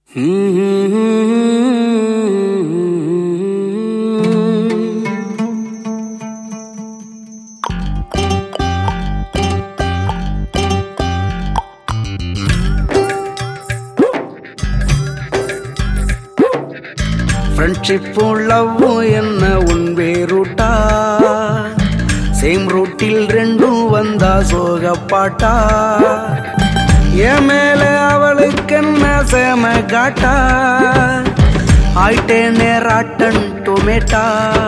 ஃப்ரெண்ட்ஷிப்பும் லவ்வும் என்ன உன் வேறுட்டா சேம் ரூட்டில் ரெண்டும் வந்தா சோகப்பாட்டா என் மேல அவளுக்கு என்ன சேம காட்டா ஆயிட்டேனே ராட்டன் டொமேட்டா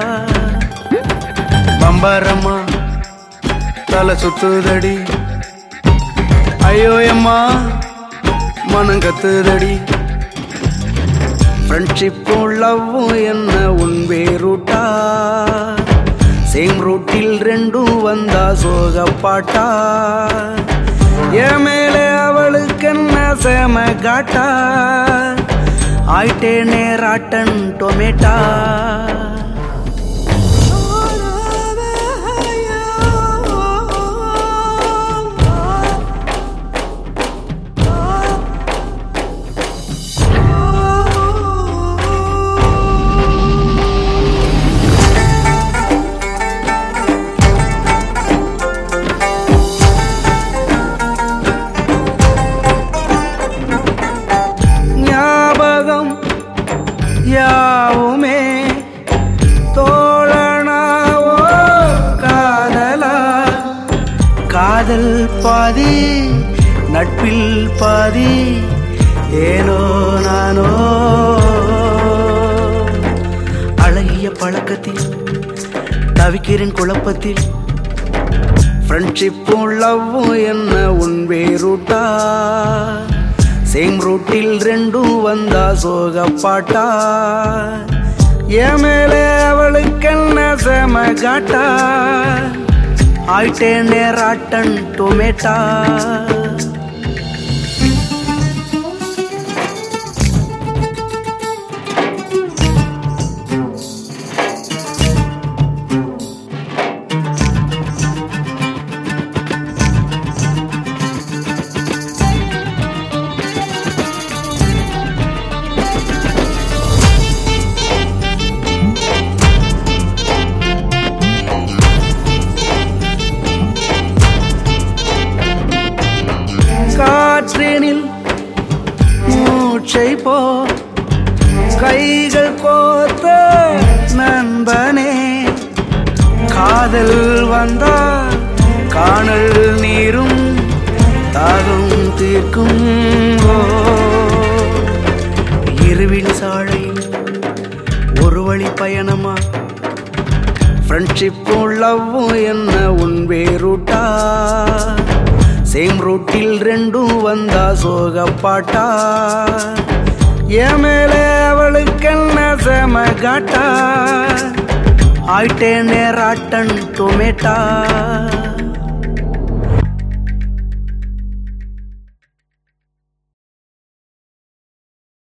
பம்பரம்மா தலை சுத்துதடி ஐயோ அம்மா மனம் கத்துதடி ஃப்ரெண்ட்ஷிப்பும் லவ்வும் என்ன உன் வேறுட்டா சேம் ரூட்டில் ரெண்டும் வந்தா சோகப்பாட்டா என் மேலே அவளுக்கு என்ன சேம காட்டா ஆயிட்டேனே ராட்டன் டொமேட்டா ஞாபகம் யாவுமே தோழனாவோ காதலா காதல் பாதி நட்பில் பாதி ஏனோ நானோ அழகிய பழக்கத்தில் தவிக்கிறேன் குழப்பத்தில் ஃப்ரெண்ட்ஷிப்பும் லவ்வும் என்ன உன் வேறுட்டா சேம் ரூட்டில் ரெண்டும் வந்தா சோகப்பாட்டா என் மேலே அவளுக்கு என்ன சேம காட்டா ஆயிட்டேனே ராட்டன் டொமேட்டா காற்றினில் மூச்சை போ கைகள் கோத்த நண்பனே காதல் வந்தா காணல் நீரும் தாகம் தீர்க்கும் ஓ. இருவின் சாழையில் ஒரு வழி பயணமா ஃப்ரெண்ட்ஷிப்பும் லவ்வும் என்ன உன் வேறுட்டா சேம் ரூட்டில் ரெண்டும் வந்தா சோகப்பாட்டா என் மேலே அவளுக்கு என்ன சேம காட்டா ஆயிட்டேனே ராட்டன் டொமேட்டா